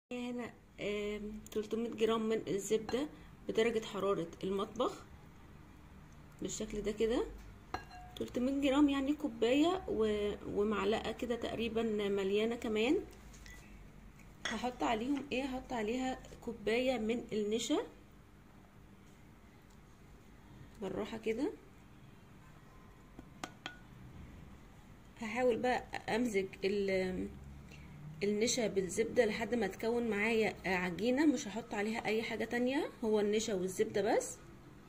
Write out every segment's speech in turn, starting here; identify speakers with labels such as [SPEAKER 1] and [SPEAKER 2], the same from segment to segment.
[SPEAKER 1] هنا آم، 300 جرام من الزبدة بدرجة حرارة المطبخ بالشكل ده كده 300 جرام يعني كوباية و... ومعلقة كده تقريبا مليانة كمان هحط عليهم ايه هحط عليها كوباية من النشا بالراحة كده هحاول بقى امزج ال النشا بالزبدة لحد ما تكون معايا عجينة مش هحط عليها اي حاجة تانية هو النشا والزبدة بس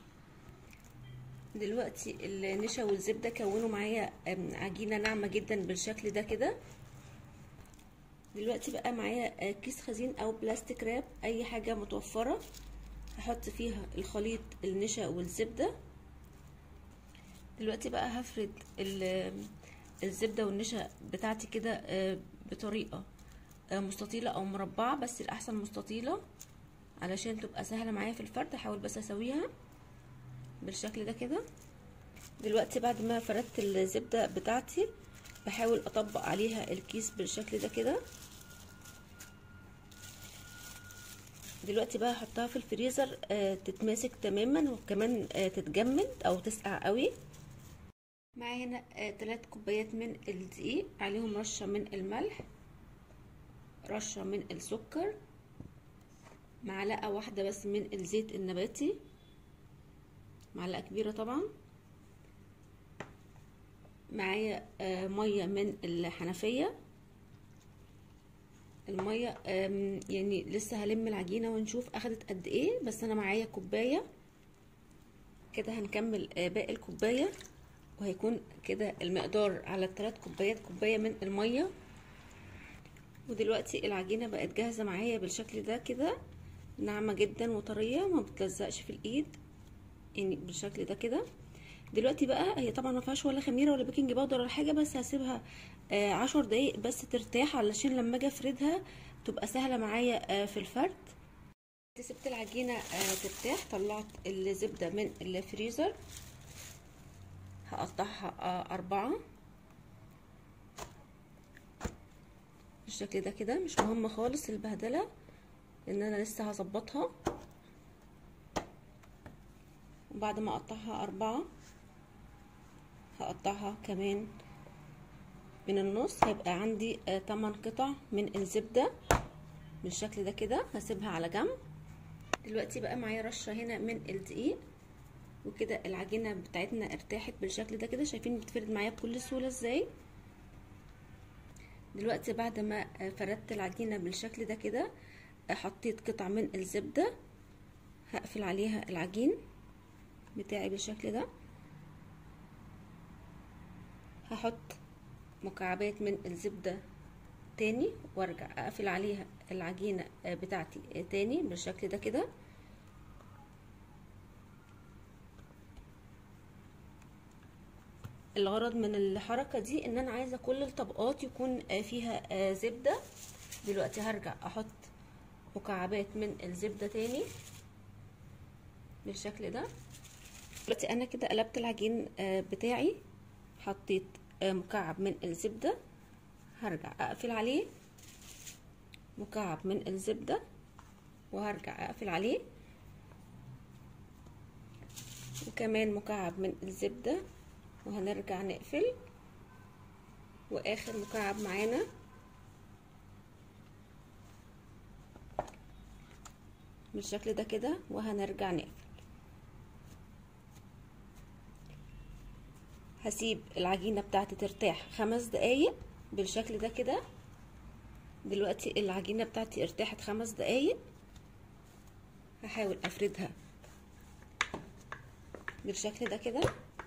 [SPEAKER 1] دلوقتي النشا والزبدة كونوا معايا عجينة ناعمة جدا بالشكل ده كده دلوقتي بقى معايا كيس خزين او بلاستيك راب اي حاجة متوفرة هحط فيها الخليط النشا والزبدة دلوقتي بقى هفرد الزبدة والنشا بتاعتي كده بطريقة مستطيلة او مربعة بس الاحسن مستطيلة علشان تبقى سهلة معايا في الفرد هحاول بس اسويها بالشكل ده كده دلوقتي بعد ما فردت الزبدة بتاعتي بحاول اطبق عليها الكيس بالشكل ده كده دلوقتي بقى هحطها في الفريزر آه تتماسك تماما وكمان آه تتجمد او تسقع قوي معايا هنا آه 3 كوبايات من الدقيق عليهم رشه من الملح رشه من السكر معلقه واحده بس من الزيت النباتي معلقه كبيره طبعا معايا آه ميه من الحنفيه الميه يعني لسه هلم العجينه ونشوف اخدت قد ايه بس انا معايا كوبايه كده هنكمل آه باقي الكوبايه وهيكون كده المقدار على الثلاث كوبايات كوبايه من الميه ودلوقتي العجينه بقت جاهزه معايا بالشكل ده كده ناعمه جدا وطريه ما بتلزقش في الايد يعني بالشكل ده كده دلوقتي بقى هي طبعا ما فيهاش ولا خميره ولا بيكنج باودر ولا حاجه بس هسيبها آه عشر دقايق بس ترتاح علشان لما اجي افردها تبقى سهله معايا آه في الفرد سبت العجينه آه ترتاح طلعت الزبده من الفريزر هقطعها آه اربعه بالشكل ده كده مش مهم خالص البهدله لان انا لسه هظبطها وبعد ما اقطعها اربعه هقطعها كمان من النص هيبقى عندي 8 قطع من الزبده بالشكل ده كده هسيبها على جنب دلوقتي بقى معايا رشه هنا من الدقيق وكده العجينه بتاعتنا ارتاحت بالشكل ده كده شايفين بتفرد معايا بكل سهوله ازاي دلوقتي بعد ما فردت العجينه بالشكل ده كده حطيت قطع من الزبده هقفل عليها العجين بتاعي بالشكل ده هحط مكعبات من الزبدة تاني وارجع اقفل عليها العجينة بتاعتي تاني بالشكل ده كده الغرض من الحركة دي ان انا عايزة كل الطبقات يكون فيها زبدة دلوقتي هرجع احط مكعبات من الزبدة تاني بالشكل ده دلوقتي انا كده قلبت العجين بتاعي حطيت مكعب من الزبدة هرجع اقفل عليه مكعب من الزبدة وهرجع اقفل عليه وكمان مكعب من الزبدة وهنرجع نقفل واخر مكعب معانا بالشكل ده كده وهنرجع نقفل هسيب العجينه بتاعتي ترتاح خمس دقايق بالشكل ده كده دلوقتي العجينه بتاعتي ارتاحت خمس دقايق هحاول افردها بالشكل ده كده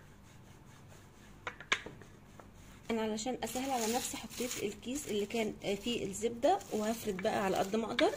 [SPEAKER 1] انا علشان اسهل على نفسي حطيت الكيس اللي كان فيه الزبده وهفرد بقى على قد ما اقدر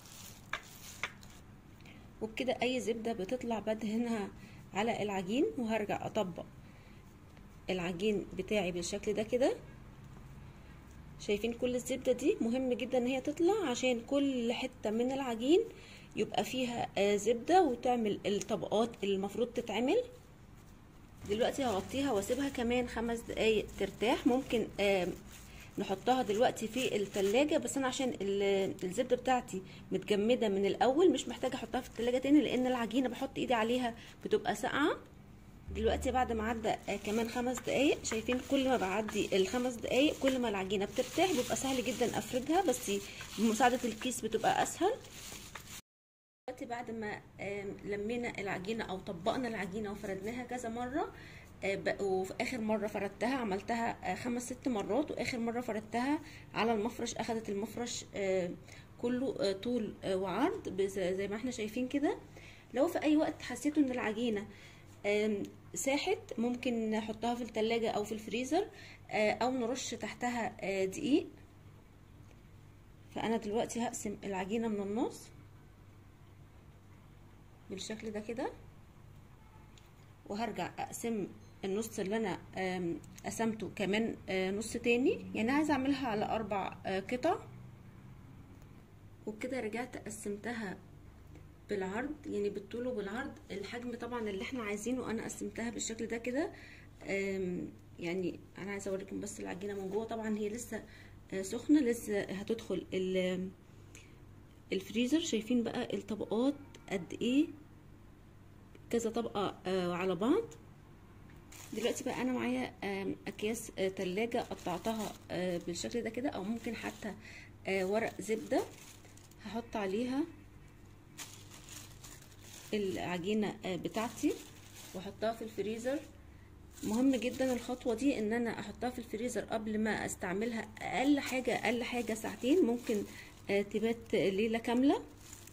[SPEAKER 1] وبكده اي زبده بتطلع بدهنها على العجين وهرجع اطبق العجين بتاعي بالشكل ده كده شايفين كل الزبدة دي مهم جدا ان هي تطلع عشان كل حتة من العجين يبقى فيها زبدة وتعمل الطبقات اللي المفروض تتعمل دلوقتي هغطيها واسيبها كمان خمس دقايق ترتاح ممكن نحطها دلوقتي في التلاجة بس انا عشان الزبده بتاعتي متجمده من الاول مش محتاجه احطها في التلاجة تاني لان العجينه بحط ايدي عليها بتبقى ساقعه دلوقتي بعد ما عدى كمان خمس دقايق شايفين كل ما بعدي الخمس دقايق كل ما العجينه بترتاح بيبقى سهل جدا افردها بس بمساعده الكيس بتبقى اسهل دلوقتي بعد ما لمينا العجينه او طبقنا العجينه وفردناها كذا مره وفي اخر مره فردتها عملتها خمس ست مرات واخر مره فردتها على المفرش اخدت المفرش كله طول وعرض زي ما احنا شايفين كده لو في اي وقت حسيتوا ان العجينه ساحت ممكن نحطها في التلاجة او في الفريزر او نرش تحتها دقيق فانا دلوقتي هقسم العجينه من النص بالشكل ده كده وهرجع اقسم النص اللي انا قسمته كمان نص تاني يعني عايزه اعملها على اربع قطع وبكده رجعت قسمتها بالعرض يعني بالطول وبالعرض الحجم طبعا اللي احنا عايزينه انا قسمتها بالشكل ده كده يعني انا عايزه اوريكم بس العجينه من جوه طبعا هي لسه سخنه لسه هتدخل الفريزر شايفين بقى الطبقات قد ايه كذا طبقه على بعض دلوقتي بقى انا معايا اكياس تلاجة قطعتها بالشكل ده كده او ممكن حتى ورق زبده هحط عليها العجينه بتاعتي واحطها في الفريزر مهم جدا الخطوه دي ان انا احطها في الفريزر قبل ما استعملها اقل حاجه اقل حاجه ساعتين ممكن تبات ليله كامله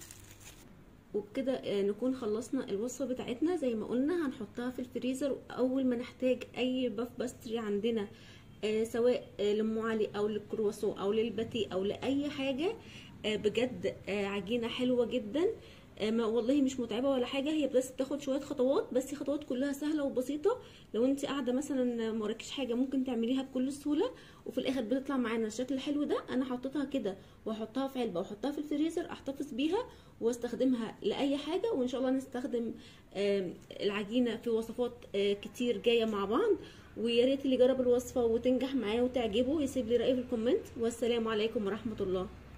[SPEAKER 1] وبكده نكون خلصنا الوصفه بتاعتنا زي ما قلنا هنحطها في الفريزر اول ما نحتاج اي باف باستري عندنا سواء لام علي او للكرواسون او للباتيه او لاي حاجه بجد عجينه حلوه جدا ما والله مش متعبه ولا حاجه هي بس بتاخد شويه خطوات بس خطوات كلها سهله وبسيطه لو انت قاعده مثلا ما وراكيش حاجه ممكن تعمليها بكل سهوله وفي الاخر بتطلع معانا الشكل الحلو ده انا حطيتها كده واحطها في علبه واحطها في الفريزر احتفظ بيها واستخدمها لاي حاجه وان شاء الله نستخدم العجينه في وصفات كتير جايه مع بعض ويا ريت اللي جرب الوصفه وتنجح معاه وتعجبه يسيب لي رايه في الكومنت والسلام عليكم ورحمه الله